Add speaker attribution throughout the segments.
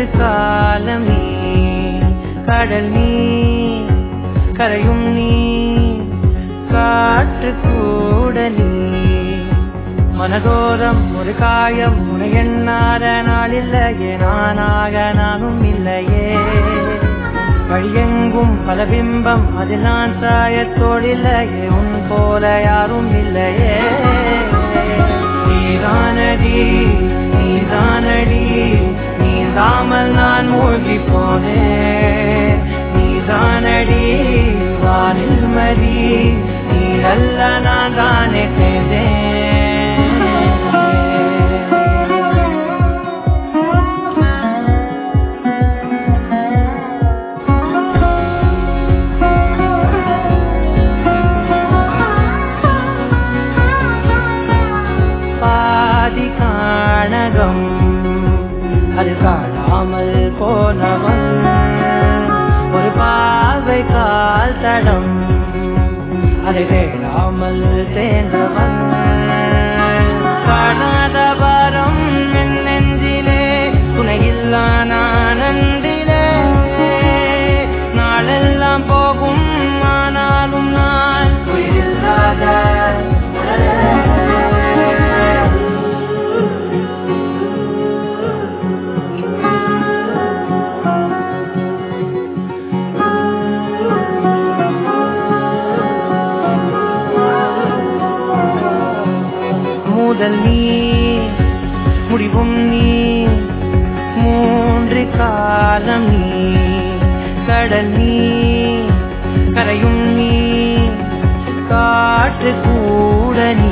Speaker 1: காலம் நீ கடல் நீ கரையும் நீ காற்று கூட நீ மனதோரம் ஒரு காயம் உனை எண்ணாத நாளில்லையே நானாக நானும் இல்லையே வழியெங்கும் பல பிம்பம் அது நான் சாயத்தோடில்லையே உன் போல யாரும் இல்லையே நீதானடி நீதானடி நீந்தாமல் நான் மூழ்கி போனேன் நீதானடி வானில் மதி நீ அல்ல நான் தானே தேர்ந்தேன் பாதி காணகம் அது காணாமல் போனவன் ஒரு பார்வை கால் தடம் அதை தேடாமல் சேர்ந்தவன் காணாத வரம் என் நெஞ்சிலே துணையில்லா நான் அன்றிலே நாளெல்லாம் போகும் ஆனாலும் நான் உயிரில்லாத உடலே. முதல் நீ முடிவும் நீ மூன்று காலம் நீ கடல் நீ கரையும் நீ காற்று கூட நீ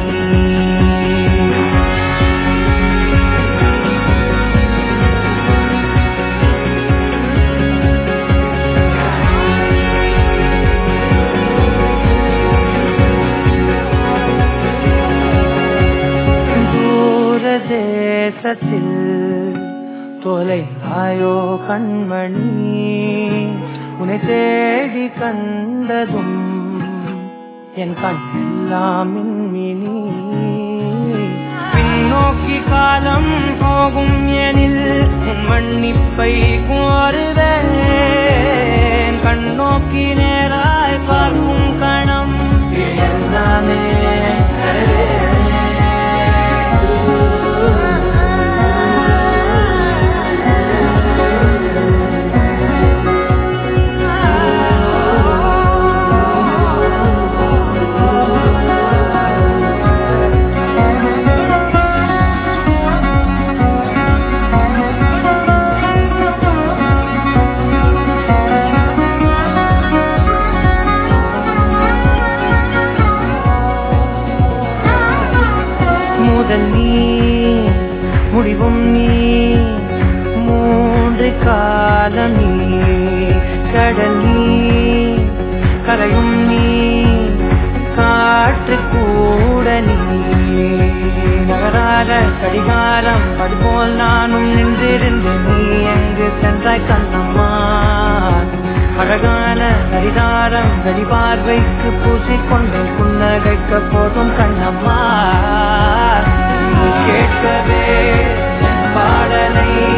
Speaker 1: தூர தேசத்தில் தொலைந்தாயோ கண்மணி உன்னை தேடி கண்டதும் என் கண்ணெல்லாம் மின்மினி பின்னோக்கி காலம் போகும் எனில் உன் மன்னிப்பை கோருவேன் கண்ணோக்கி நேராய் பார்க்கும் கணம் எல்லாமே முதல் நீ முடிவும் நீ மூன்று காலம் நீ கடல் நீ கரையும் நீ காற்று கூட நீ நகராத கடிகாரம் அதுபோல் நானும் நின்றிருந்து நீ எங்கு சென்றாய் கண்ணம்மா அழகான கடிதாரம் வெளிபார்வைக்கு பூசிக்கொண்டு புன்னகைக்க போதும் கண்ணம்மா நீ கேட்கவே என் பாடலை